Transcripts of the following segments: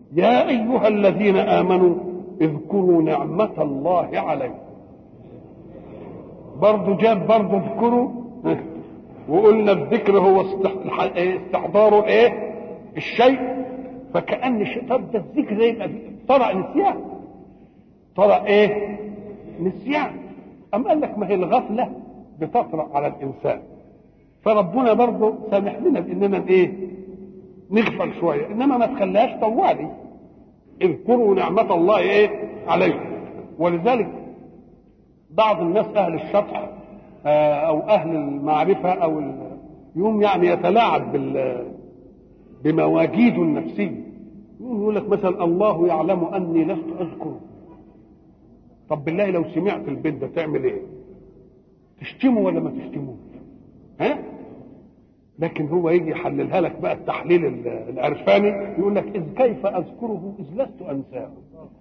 يا أيها الذين آمنوا اذكروا نعمة الله عليكم برضه جاب برضه اذكروا وقلنا الذكر هو استحضار ايه الشيء فكأن الشيء طب ده الذكر ده يبقى طرأ نسيان طرأ ايه نسيان أم قال لك ما هي الغفلة بتطرأ على الإنسان فربنا برضه سامح لنا باننا ايه نغفل شويه انما ما تخليهاش طوالي اذكروا نعمه الله ايه عليكم ولذلك بعض الناس اهل الشطح او اهل المعرفه او يوم يعني يتلاعب بال بمواجيده النفسيه يقول لك مثلا الله يعلم اني لست اذكره طب بالله لو سمعت البيت ده تعمل ايه تشتمه ولا ما تشتموش ها لكن هو يجي يحللها لك بقى التحليل العرفاني يقول لك اذ كيف اذكره اذ لست انساه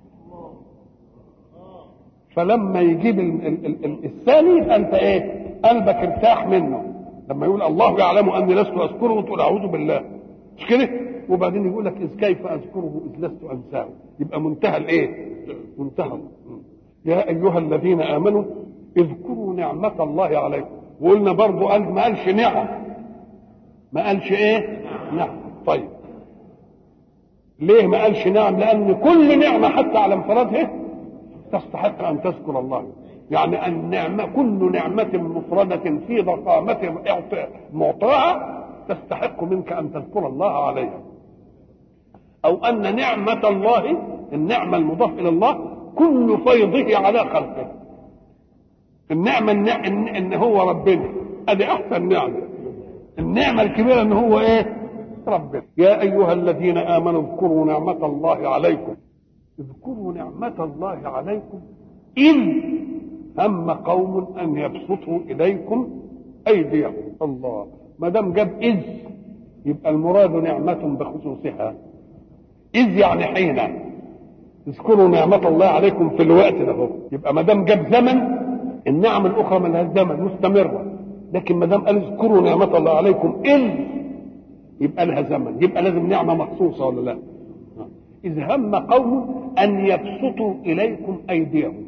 فلما يجيب الثاني يبقى انت ايه قلبك ارتاح منه لما يقول الله يعلم اني لست اذكره وتقول اعوذ بالله مش كده وبعدين يقول لك اذ كيف اذكره اذ لست انساه يبقى منتهى الايه منتهى يا ايها الذين امنوا اذكروا نعمه الله عليكم وقلنا برضو قال ما قالش نعم ما قالش ايه نعم طيب ليه ما قالش نعم لان كل نعمه حتى على انفرادها تستحق ان تذكر الله يعني النعمه كل نعمه مفرده في ضخامه معطاها تستحق منك ان تذكر الله عليها او ان نعمه الله النعمه المضاف الى الله كل فيضه على خلقه النعمه إن, إن, ان هو ربنا ادي احسن نعمه النعمه الكبيره ان هو ايه ربنا يا ايها الذين امنوا اذكروا نعمه الله عليكم اذكروا نعمه الله عليكم اذ هم قوم ان يبسطوا اليكم ايديهم الله ما دام جاب اذ يبقى المراد نعمه بخصوصها اذ يعني حين اذكروا نعمه الله عليكم في الوقت ده يبقى ما دام جاب زمن النعم الاخرى من الزمن مستمره لكن ما دام قال اذكروا نعمه الله عليكم اذ يبقى لها زمن يبقى لازم نعمه مخصوصه ولا لا اذ هم قوم ان يبسطوا اليكم ايديهم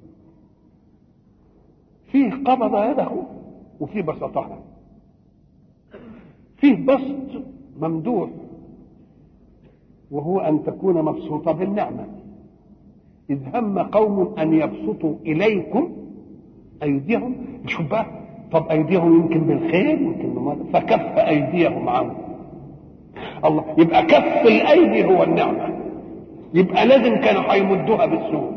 فيه قبض يده وفيه بسطها فيه بسط ممدوح وهو ان تكون مبسوطه بالنعمه اذ هم قوم ان يبسطوا اليكم ايديهم شوف بقى طب ايديهم يمكن بالخير يمكن بماذا فكف ايديهم عنكم الله يبقى كف الايدي هو النعمه يبقى لازم كانوا هيمدوها بالسوء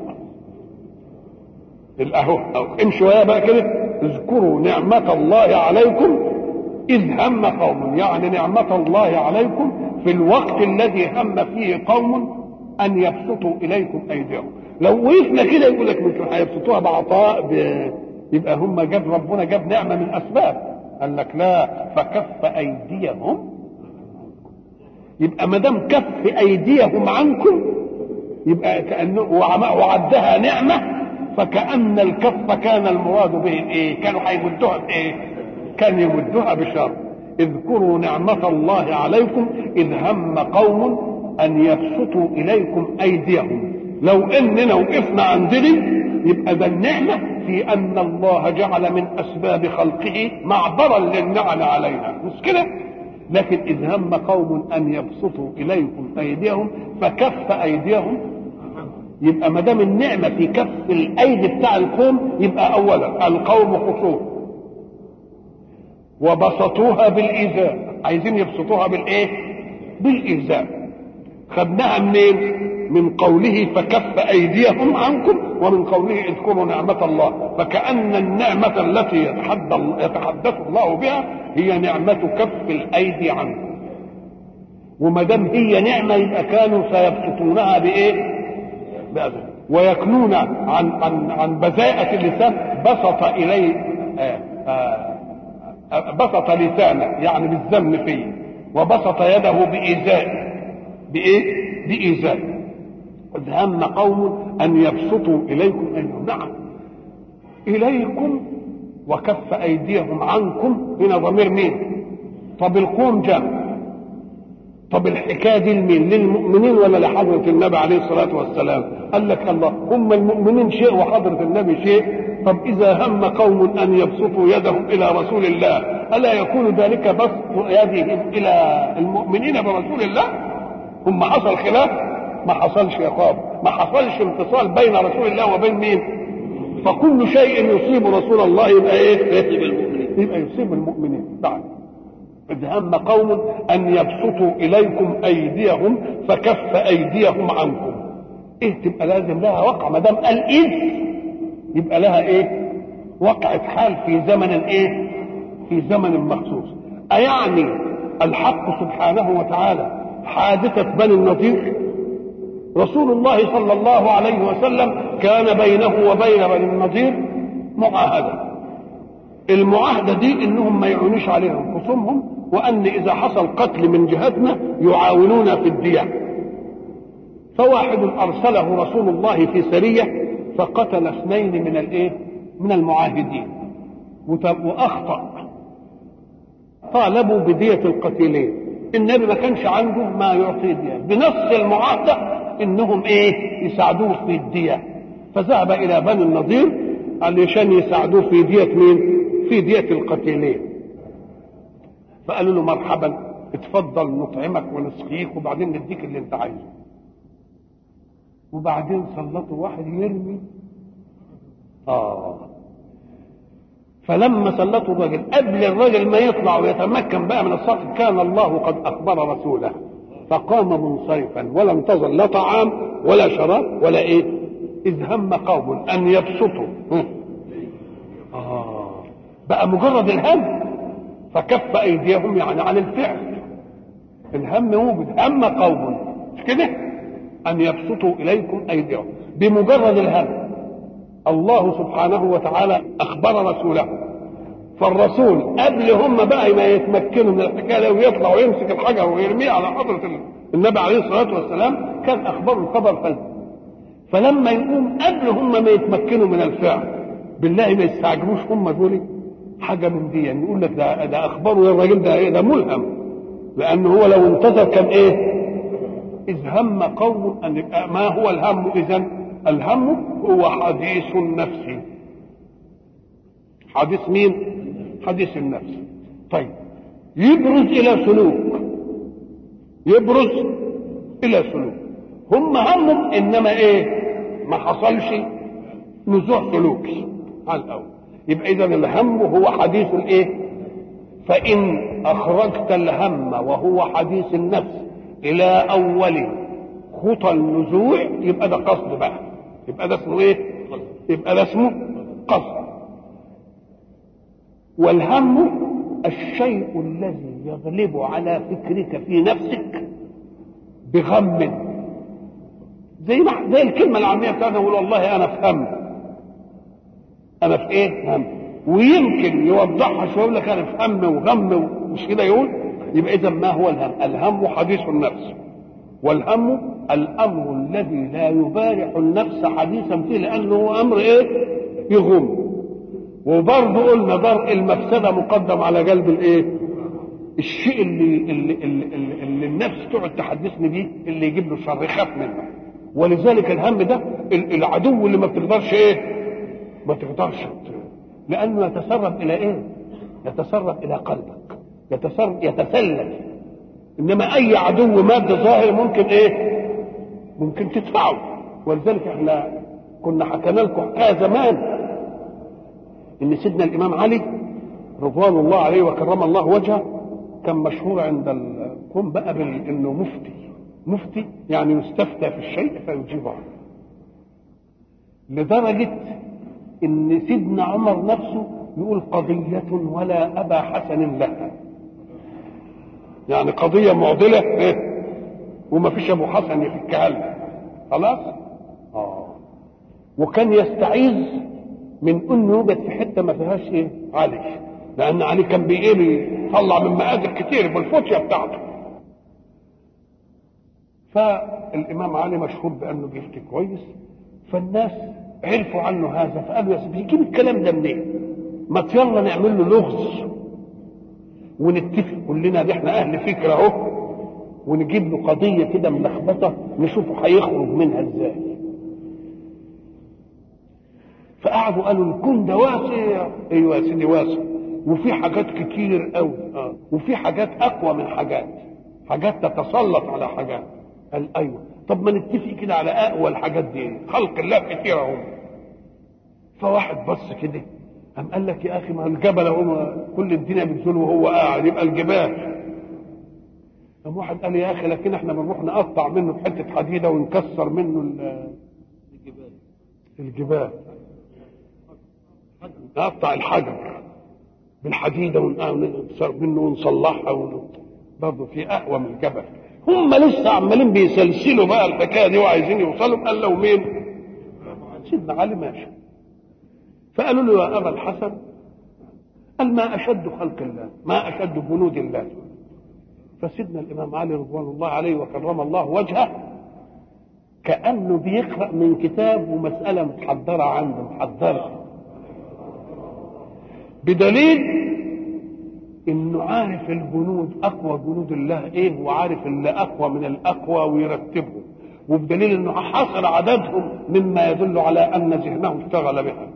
اهو امشوا يا بقى كده اذكروا نعمة الله عليكم إذ هم قوم يعني نعمة الله عليكم في الوقت الذي هم فيه قوم أن يبسطوا إليكم أيديهم لو وقفنا كده يقول لك ممكن هيبسطوها بعطاء ب... يبقى هم جاب ربنا جاب نعمة من أسباب قال لك لا فكف أيديهم يبقى ما دام كف أيديهم عنكم يبقى كأنه وعدها نعمة فكأن الكف كان المراد به ايه؟ كانوا هيمدوها بايه؟ كان يمدوها بشر اذكروا نعمة الله عليكم إذ هم قوم أن يبسطوا إليكم أيديهم لو إننا وقفنا عند دي يبقى ده النعمة في أن الله جعل من أسباب خلقه معبرا للنعم علينا مش كده؟ لكن إذ هم قوم أن يبسطوا إليكم أيديهم فكف أيديهم يبقى ما دام النعمه في كف الايدي بتاع القوم يبقى اولا القوم خصوم وبسطوها بالايذاء عايزين يبسطوها بالايه بالايذاء خدناها منين من قوله فكف ايديهم عنكم ومن قوله اذكروا نعمه الله فكان النعمه التي يتحدث يتحدث الله بها هي نعمه كف الايدي عنكم وما دام هي نعمه يبقى كانوا سيبسطونها بايه بأذن ويكنون عن عن عن بذاءة اللسان بسط إليه آآ آآ بسط لسانه يعني بالذم فيه وبسط يده بإيذاء بإيه؟ بإيذاء إذ هم قوم أن يبسطوا إليكم أيديهم نعم إليكم وكف أيديهم عنكم هنا ضمير مين؟ طب القوم جمع طب الحكايه دي لمين؟ للمؤمنين ولا لحضره النبي عليه الصلاه والسلام؟ قال لك الله هم المؤمنين شيء وحضره النبي شيء طب اذا هم قوم ان يبسطوا يدهم الى رسول الله الا يكون ذلك بسط يدهم الى المؤمنين برسول الله؟ هم حصل خلاف؟ ما حصلش يا قاب ما حصلش انفصال بين رسول الله وبين مين؟ فكل شيء يصيب رسول الله يبقى ايه؟ يصيب المؤمنين يبقى يصيب المؤمنين نعم إذ هم قوم أن يبسطوا إليكم أيديهم فكف أيديهم عنكم إيه تبقى لازم لها وقع ما دام قال إذ يبقى لها إيه؟ وقعة حال في زمن إيه؟ في زمن مخصوص أيعني الحق سبحانه وتعالى حادثة بني النضير رسول الله صلى الله عليه وسلم كان بينه وبين بني النضير معاهده المعاهده دي انهم ما يعونوش عليهم خصومهم وان اذا حصل قتل من جهتنا يعاونونا في الدية فواحد ارسله رسول الله في سريه فقتل اثنين من الايه من المعاهدين واخطا طالبوا بدية القتيلين النبي ما كانش عنده ما يعطي دية بنص المعاهدة انهم ايه يساعدوه في الدية فذهب الى بني النضير علشان يساعدوه في دية مين في دية القتيلين فقالوا له مرحبا اتفضل نطعمك ونسقيك وبعدين نديك اللي انت عايزه وبعدين سلطوا واحد يرمي اه فلما سلطوا الرجل قبل الرجل ما يطلع ويتمكن بقى من الصف كان الله قد اخبر رسوله فقام منصرفا ولا انتظر لا طعام ولا شراب ولا ايه اذ هم قوم ان يبسطوا آه بقى مجرد الهم فكف ايديهم يعني عن الفعل الهم موجود هم قوم مش كده ان يبسطوا اليكم ايديهم بمجرد الهم الله سبحانه وتعالى اخبر رسوله فالرسول قبل هم بقى ما يتمكنوا من الحكايه ويطلع ويمسك الحجر ويرميه على حضره النبي عليه الصلاه والسلام كان اخبره الخبر فلت فلما يقوم قبل هم ما يتمكنوا من الفعل بالله ما يستعجبوش هم دول حاجه من دي يعني يقول لك ده ده اخباره الراجل ده ايه ده ملهم لانه هو لو انتظر كان ايه اذ هم قوم ان ما هو الهم اذا الهم هو حديث النفس حديث مين حديث النفس طيب يبرز الى سلوك يبرز الى سلوك هم همهم انما ايه ما حصلش نزوع سلوكي على الاول يبقى اذا الهم هو حديث الايه فان اخرجت الهم وهو حديث النفس الى اول خطى النزوع يبقى ده قصد بقى يبقى ده اسمه ايه يبقى ده اسمه قصد والهم الشيء الذي يغلب على فكرك في نفسك بغم زي ما زي الكلمه العاميه بتاعتنا يقول والله انا في هم انا في ايه هم ويمكن يوضحها شويه يقول لك انا في هم وغم ومش كده يقول يبقى اذا ما هو الهم الهم حديث النفس والهم الامر الذي لا يبارح النفس حديثا فيه لانه هو امر ايه يغم وبرضه قلنا درء المفسده مقدم على جلب الايه الشيء اللي اللي, اللي, اللي, اللي النفس تقعد تحدثني بيه اللي يجيب له شر يخاف منه ولذلك الهم ده العدو اللي ما بتقدرش ايه ما تقدرش لانه يتسرب الى ايه يتسرب الى قلبك يتسرب يتسلل انما اي عدو مادي ظاهر ممكن ايه ممكن تدفعه ولذلك احنا كنا حكينا لكم حكايه زمان ان سيدنا الامام علي رضوان الله عليه وكرم الله وجهه كان مشهور عند القوم بقى انه مفتي مفتي يعني يستفتى في الشيء فيجيب عنه لدرجه ان سيدنا عمر نفسه يقول قضية ولا أبا حسن لها يعني قضية معضلة إيه؟ وما فيش أبو حسن يفكها لنا خلاص آه. وكان يستعيذ من انه يوجد في حته ما فيهاش ايه علي لان علي كان بايه بيطلع من مآدب كتير بالفتيه بتاعته فالامام علي مشهور بانه بيفتي كويس فالناس عرفوا عنه هذا فقالوا يا سيدي يجيب الكلام ده منين؟ ما يلا نعمل له لغز ونتفق كلنا دي احنا اهل فكره اهو ونجيب له قضيه كده ملخبطه نشوفه هيخرج منها ازاي فقعدوا قالوا الكون ده واسع ايوه يا سيدي واسع وفي حاجات كتير قوي اه وفي حاجات اقوى من حاجات حاجات تتسلط على حاجات قال ايوه طب ما نتفق كده على اقوى الحاجات دي خلق الله كتير اهو فواحد بص كده قام قال لك يا اخي ما الجبل اهو كل الدنيا بتزول وهو قاعد يبقى الجبال قام واحد قال يا اخي لكن احنا بنروح نقطع منه بحته حديده ونكسر منه الجبال الجبال نقطع الحجر بالحديده ونكسر منه ونصلحها برضه في اقوى من الجبل هم لسه عمالين بيسلسلوا بقى الحكايه دي وعايزين يوصلوا قال له مين؟ سيدنا علي ماشي فقالوا له يا ابا الحسن قال ما اشد خلق الله ما اشد جنود الله فسيدنا الامام علي رضوان الله عليه وكرم الله وجهه كانه بيقرا من كتاب ومساله متحضره عنده محضره بدليل انه عارف الجنود اقوى جنود الله ايه وعارف اللي اقوى من الاقوى ويرتبهم وبدليل انه حصر عددهم مما يدل على ان ذهنه اشتغل بها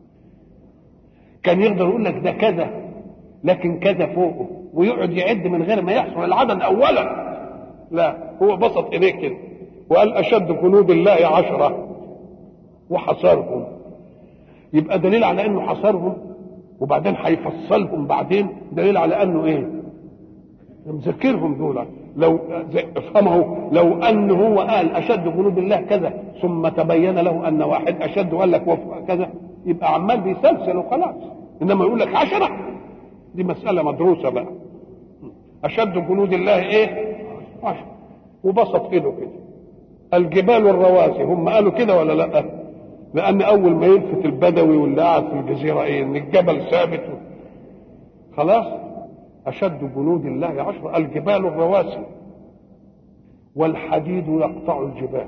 كان يقدر يقول لك ده كذا لكن كذا فوقه ويقعد يعد من غير ما يحصل العدد اولا لا هو بسط ايديه كده وقال اشد جنود الله عشره وحصرهم يبقى دليل على انه حصرهم وبعدين هيفصلهم بعدين دليل على انه ايه مذكرهم دول لو افهمه لو انه هو قال اشد جنود الله كذا ثم تبين له ان واحد اشد وقال لك كذا يبقى عمال بيسلسل وخلاص انما يقول لك عشرة دي مسألة مدروسة بقى أشد جنود الله إيه؟ عشرة وبسط إيده كده الجبال والرواسي هم قالوا كده ولا لأ؟ لأن أول ما يلفت البدوي واللي قاعد في الجزيرة إيه؟ إن الجبل ثابت خلاص أشد جنود الله عشرة الجبال الرواسي والحديد يقطع الجبال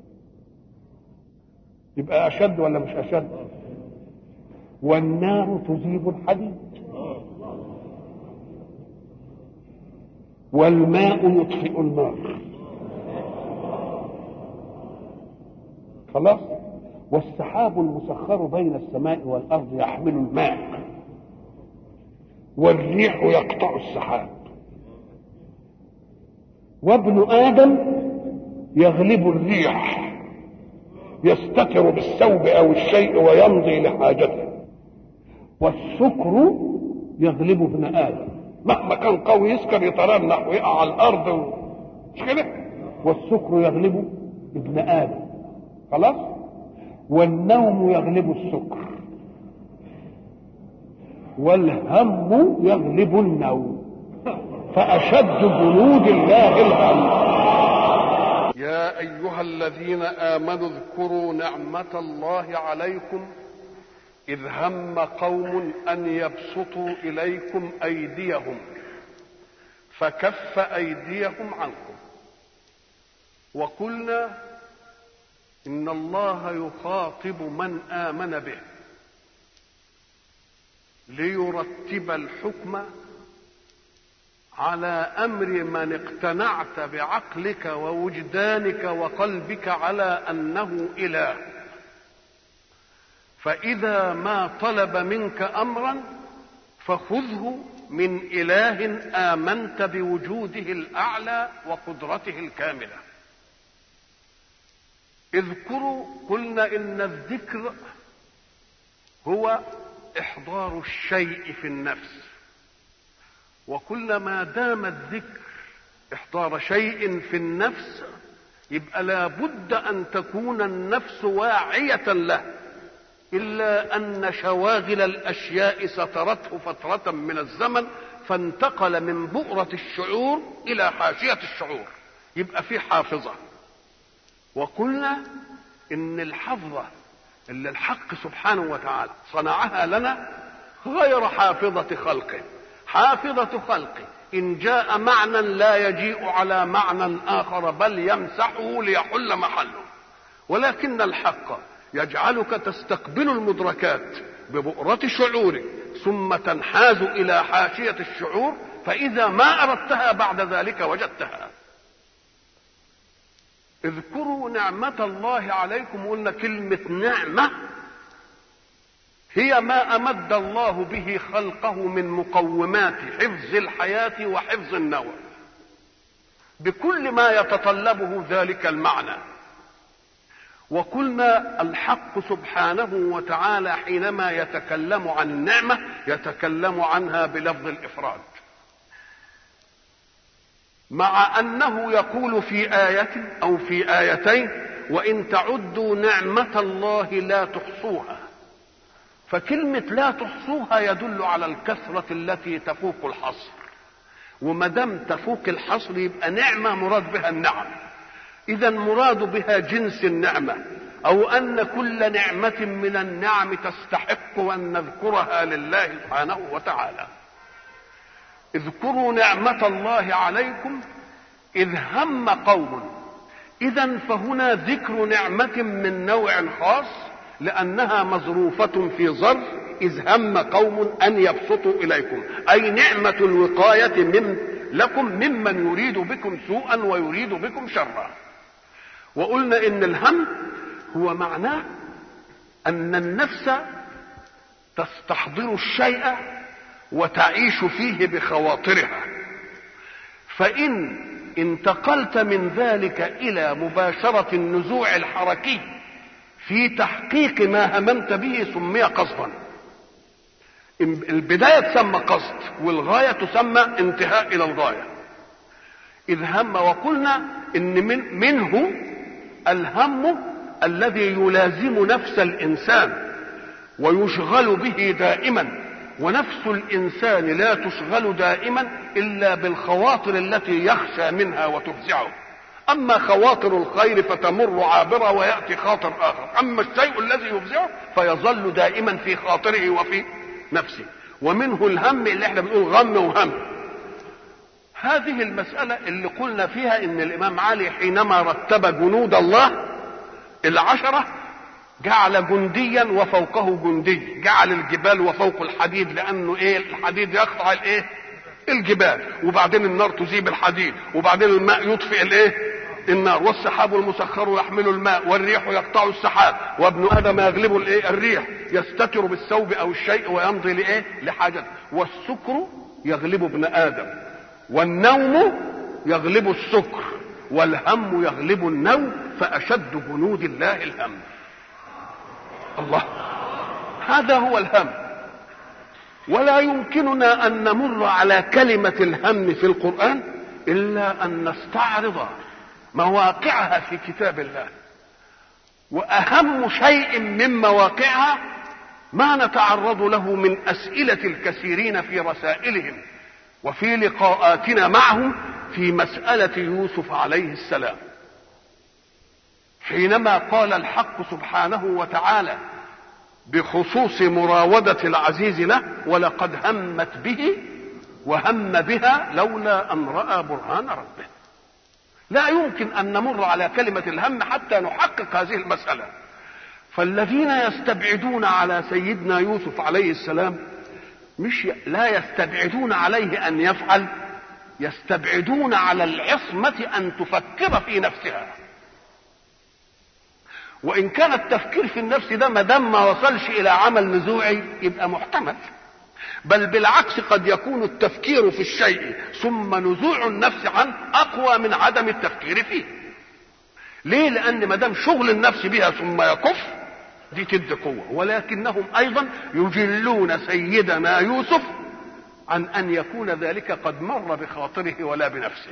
يبقى أشد ولا مش أشد؟ والنار تذيب الحديد والماء يطفئ النار خلاص والسحاب المسخر بين السماء والارض يحمل الماء والريح يقطع السحاب وابن ادم يغلب الريح يستتر بالثوب او الشيء ويمضي لحاجته والسكر يغلب ابن ادم مهما كان قوي يسكر يترنح ويقع على الارض و... مش كده والسكر يغلب ابن ادم خلاص والنوم يغلب السكر والهم يغلب النوم فاشد جنود الله الهم يا ايها الذين امنوا اذكروا نعمه الله عليكم إذ هم قوم أن يبسطوا إليكم أيديهم فكف أيديهم عنكم وقلنا إن الله يخاطب من آمن به ليرتب الحكم على أمر من اقتنعت بعقلك ووجدانك وقلبك على أنه إله فإذا ما طلب منك أمرا فخذه من إله آمنت بوجوده الأعلى وقدرته الكاملة اذكروا قلنا إن الذكر هو إحضار الشيء في النفس وقلنا ما دام الذكر إحضار شيء في النفس يبقى لابد أن تكون النفس واعية له إلا أن شواغل الأشياء سترته فترة من الزمن فانتقل من بؤرة الشعور إلى حاشية الشعور يبقى في حافظة وقلنا إن الحفظة اللي الحق سبحانه وتعالى صنعها لنا غير حافظة خلقه حافظة خلقه إن جاء معنى لا يجيء على معنى آخر بل يمسحه ليحل محله ولكن الحق يجعلك تستقبل المدركات ببؤرة شعورك ثم تنحاز إلى حاشية الشعور فإذا ما أردتها بعد ذلك وجدتها اذكروا نعمة الله عليكم قلنا كلمة نعمة هي ما أمد الله به خلقه من مقومات حفظ الحياة وحفظ النوع بكل ما يتطلبه ذلك المعنى وقلنا الحق سبحانه وتعالى حينما يتكلم عن النعمة يتكلم عنها بلفظ الإفراد مع أنه يقول في آية أو في آيتين وإن تعدوا نعمة الله لا تحصوها فكلمة لا تحصوها يدل على الكثرة التي تفوق الحصر وما دام تفوق الحصر يبقى نعمة مراد بها النعم إذا مراد بها جنس النعمة أو أن كل نعمة من النعم تستحق أن نذكرها لله سبحانه وتعالى اذكروا نعمة الله عليكم إذ هم قوم إذا فهنا ذكر نعمة من نوع خاص لأنها مظروفة في ظرف إذ هم قوم أن يبسطوا إليكم أي نعمة الوقاية من لكم ممن يريد بكم سوءا ويريد بكم شرا وقلنا إن الهم هو معناه أن النفس تستحضر الشيء وتعيش فيه بخواطرها فإن انتقلت من ذلك إلى مباشرة النزوع الحركي في تحقيق ما هممت به سمي قصدا البداية تسمى قصد والغاية تسمى انتهاء إلى الغاية إذ هم وقلنا إن من منه الهم الذي يلازم نفس الإنسان ويشغل به دائما ونفس الإنسان لا تشغل دائما إلا بالخواطر التي يخشى منها وتفزعه أما خواطر الخير فتمر عابرة ويأتي خاطر آخر أما الشيء الذي يفزعه فيظل دائما في خاطره وفي نفسه ومنه الهم اللي احنا بنقول غم وهم هذه المسألة اللي قلنا فيها إن الإمام علي حينما رتب جنود الله العشرة جعل جنديا وفوقه جندي جعل الجبال وفوق الحديد لأنه إيه الحديد يقطع الإيه الجبال وبعدين النار تذيب الحديد وبعدين الماء يطفئ الايه النار والسحاب المسخر يحمل الماء والريح يقطع السحاب وابن ادم يغلب الايه الريح يستتر بالثوب او الشيء ويمضي لايه لحاجته والسكر يغلب ابن ادم والنوم يغلب السكر والهم يغلب النوم فاشد جنود الله الهم الله هذا هو الهم ولا يمكننا ان نمر على كلمه الهم في القران الا ان نستعرض مواقعها في كتاب الله واهم شيء من مواقعها ما نتعرض له من اسئله الكثيرين في رسائلهم وفي لقاءاتنا معهم في مساله يوسف عليه السلام حينما قال الحق سبحانه وتعالى بخصوص مراودة العزيز له ولقد همت به وهم بها لولا أن رأى برهان ربه لا يمكن أن نمر على كلمة الهم حتى نحقق هذه المسألة فالذين يستبعدون على سيدنا يوسف عليه السلام مش لا يستبعدون عليه أن يفعل يستبعدون على العصمة أن تفكر في نفسها وان كان التفكير في النفس ده ما دام ما وصلش الى عمل نزوعي يبقى محتمل بل بالعكس قد يكون التفكير في الشيء ثم نزوع النفس عنه اقوى من عدم التفكير فيه ليه لان ما دام شغل النفس بها ثم يكف دي تدي قوه ولكنهم ايضا يجلون سيدنا يوسف عن ان يكون ذلك قد مر بخاطره ولا بنفسه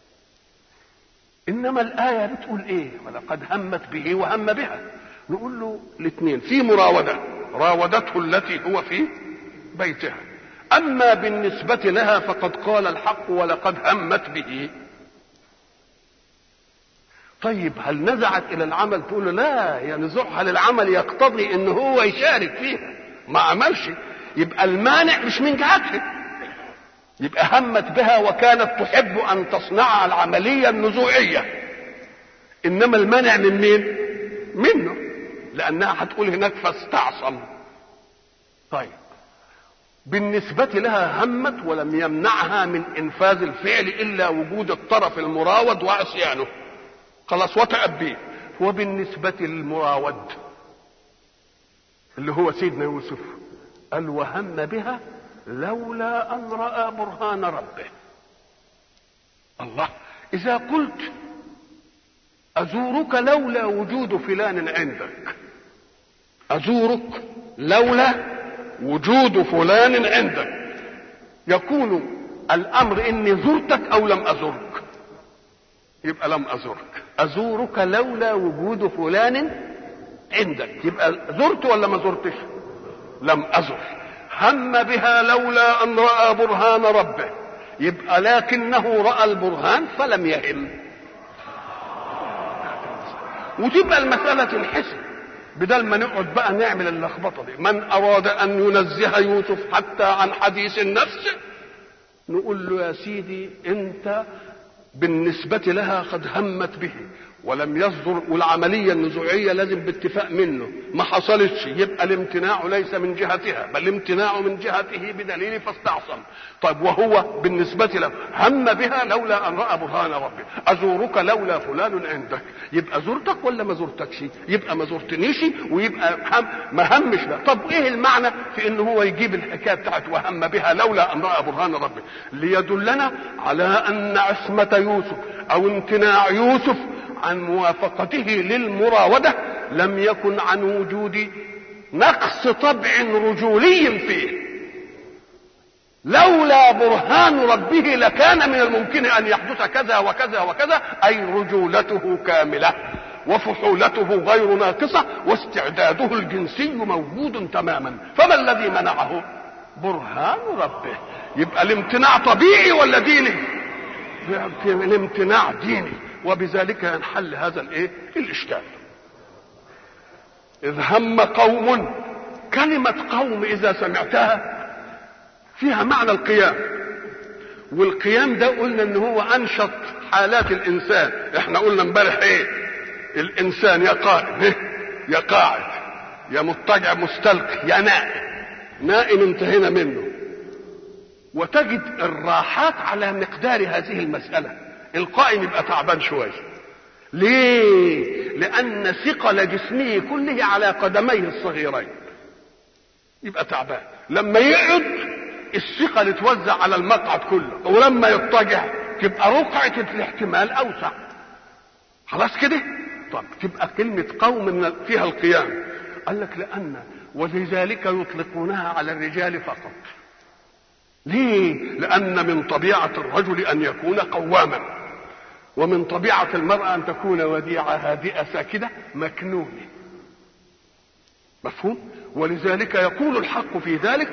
انما الايه بتقول ايه ولقد همت به وهم بها نقول له الاثنين في مراوده راودته التي هو في بيتها اما بالنسبه لها فقد قال الحق ولقد همت به طيب هل نزعت الى العمل تقول له لا يا نزوعها للعمل يقتضي ان هو يشارك فيها ما عملش يبقى المانع مش من جهتها يبقى همت بها وكانت تحب ان تصنع العمليه النزوعيه انما المانع من مين منه لانها هتقول هناك فاستعصم طيب بالنسبة لها همت ولم يمنعها من إنفاذ الفعل إلا وجود الطرف المراود وعصيانه خلاص وتأبيه وبالنسبة للمراود اللي هو سيدنا يوسف قال وهم بها لولا أن رأى برهان ربه الله إذا قلت أزورك لولا وجود فلان عندك أزورك لولا وجود فلان عندك يكون الأمر إني زرتك أو لم أزرك يبقى لم أزرك أزورك لولا وجود فلان عندك يبقى زرت ولا ما زرتش لم أزر هم بها لولا أن رأى برهان ربه يبقى لكنه رأى البرهان فلم يهم وتبقى المسألة تنحسب بدل ما نقعد بقى نعمل اللخبطة دي من أراد أن ينزه يوسف حتى عن حديث النفس نقول له يا سيدي أنت بالنسبة لها قد همت به ولم يصدر والعملية النزوعية لازم باتفاق منه ما حصلتش يبقى الامتناع ليس من جهتها بل الامتناع من جهته بدليل فاستعصم طيب وهو بالنسبة له هم بها لولا أن رأى برهان ربه أزورك لولا فلان عندك يبقى زرتك ولا ما زرتكش يبقى ما زرتنيش ويبقى هم ما همش بقى طب ايه المعنى في ان هو يجيب الحكاية بتاعت وهم بها لولا أن رأى برهان ربه ليدلنا على أن عصمة يوسف أو امتناع يوسف عن موافقته للمراودة لم يكن عن وجود نقص طبع رجولي فيه لولا برهان ربه لكان من الممكن ان يحدث كذا وكذا وكذا اي رجولته كامله وفحولته غير ناقصه واستعداده الجنسي موجود تماما فما الذي منعه برهان ربه يبقى الامتناع طبيعي ولا ديني الامتناع ديني وبذلك ينحل هذا الايه الاشكال اذ هم قوم كلمة قوم اذا سمعتها فيها معنى القيام والقيام ده قلنا ان هو انشط حالات الانسان احنا قلنا امبارح ايه الانسان يا قائم إيه؟ يا قاعد يا مضطجع مستلقي يا نائم نائم انتهينا منه وتجد الراحات على مقدار هذه المسألة القائم يبقى تعبان شوية ليه لأن ثقل جسمه كله على قدميه الصغيرين يبقى تعبان لما يقعد الثقل توزع على المقعد كله ولما يضطجع تبقى رقعة الاحتمال أوسع خلاص كده طب تبقى كلمة قوم فيها القيام قال لك لأن ولذلك يطلقونها على الرجال فقط ليه لأن من طبيعة الرجل أن يكون قواما ومن طبيعة المرأة أن تكون وديعة هادئة ساكنة مكنونة مفهوم ولذلك يقول الحق في ذلك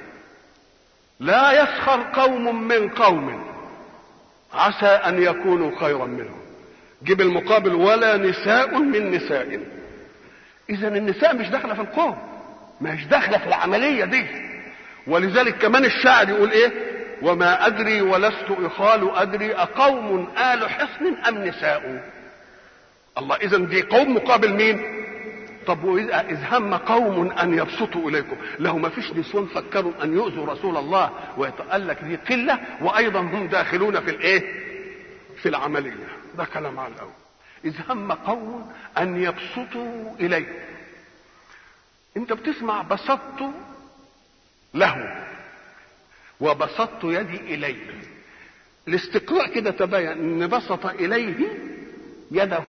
لا يسخر قوم من قوم عسى أن يكونوا خيرا منهم جيب المقابل ولا نساء من نساء إذا النساء مش داخلة في القوم مش داخلة في العملية دي ولذلك كمان الشاعر يقول ايه وما ادري ولست اخال ادري اقوم ال حصن ام نساء الله اذا دي قوم مقابل مين طب واذ هم قوم ان يبسطوا اليكم له ما فيش نسوان فكروا ان يؤذوا رسول الله ويتقال لك دي قله وايضا هم داخلون في الايه في العمليه ده كلام على الاول اذ هم قوم ان يبسطوا اليكم انت بتسمع بسطت له وبسطت يدي اليه الاستقراء كده تبين ان بسط اليه يده